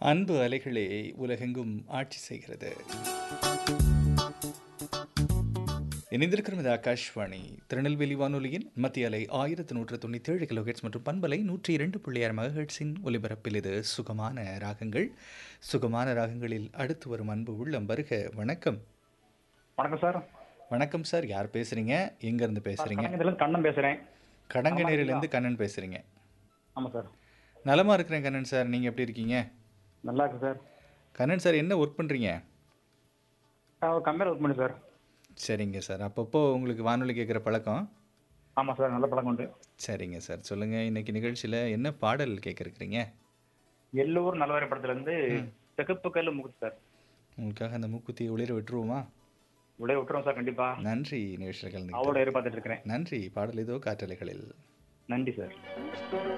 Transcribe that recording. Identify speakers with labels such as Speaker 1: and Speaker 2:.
Speaker 1: அன்பு அலைகளே உலகெங்கும் ஆட்சி செய்கிறது இணைந்திருக்கிறோம் இது ஆகாஷ்வாணி திருநெல்வேலி வானொலியின் மத்திய அலை ஆயிரத்து நூற்று தொண்ணூற்றி ஏழு கிலோஹெட்ஸ் மற்றும் பண்பலை நூற்றி இரண்டு புள்ளியார் மகஹெட்ஸின் ஒலிபரப்பில் இது சுகமான ராகங்கள் சுகமான ராகங்களில் அடுத்து வரும் அன்பு உள்ளம் வருக வணக்கம்
Speaker 2: வணக்கம் சார்
Speaker 1: வணக்கம் சார் யார் பேசுறீங்க எங்கேருந்து பேசுறீங்க
Speaker 2: கணக்கத்துல கண்ணன் பேசுறேன்
Speaker 1: கடங்கநேரிலேருந்து கண்ணன் பேசுறீங்க
Speaker 2: ஆமா சார்
Speaker 1: நலமா இருக்கிறேன் கண்ணன் சார் நீங்கள் எப்படி இருக்கீங்க
Speaker 2: நல்லா இருக்கு சார்
Speaker 1: கண்ணன் சார் என்ன ஒர்க் பண்ணுறீங்க
Speaker 2: நான் ஒரு கம்பெனி ஒர்க் பண்ணி சார்
Speaker 1: சரிங்க சார் அப்பப்போ உங்களுக்கு வானொலி கேட்குற பழக்கம்
Speaker 2: ஆமா சார் நல்ல பழக்கம் உண்டு
Speaker 1: சரிங்க சார் சொல்லுங்கள் இன்னைக்கு நிகழ்ச்சியில் என்ன பாடல் கேட்குறீங்க
Speaker 2: எல்லோரும் நல்லவரை படத்துல இருந்து செகப்பு கல்லு முகுது சார்
Speaker 1: உங்களுக்காக அந்த மூக்குத்தி ஒளிர விட்டுருவோமா
Speaker 2: விடைய விட்டுறோம் சார் கண்டிப்பா
Speaker 1: நன்றி நிகழ்ச்சியில் கலந்து
Speaker 2: அவரோட எதிர்பார்த்துட்டு இருக்கிறேன்
Speaker 1: நன்றி பாடல் இதோ காற்றலைகளில்
Speaker 2: நன்றி சார்